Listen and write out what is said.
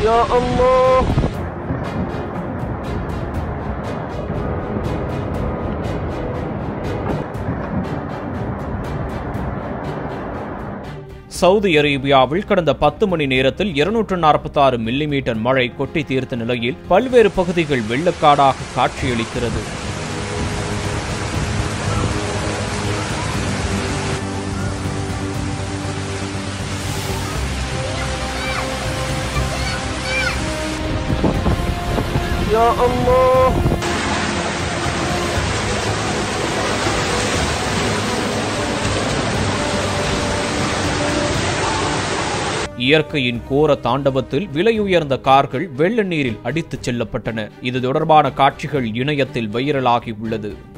يا الله Saudi அரேபியாவில் கடந்த பத்து மணி நேரத்தில் இருநூற்று நாற்பத்தி ஆறு மில்லிமீட்டர் மழை கொட்டி தீர்த்த நிலையில் பல்வேறு பகுதிகள் வெள்ளக்காடாக காட்சியளிக்கிறது يا الله இயற்கையின் கோர தாண்டவத்தில் விலையுயர்ந்த கார்கள் வெள்ள நீரில் அடித்துச் செல்லப்பட்டன இது தொடர்பான காட்சிகள் இணையத்தில் வைரலாகி உள்ளது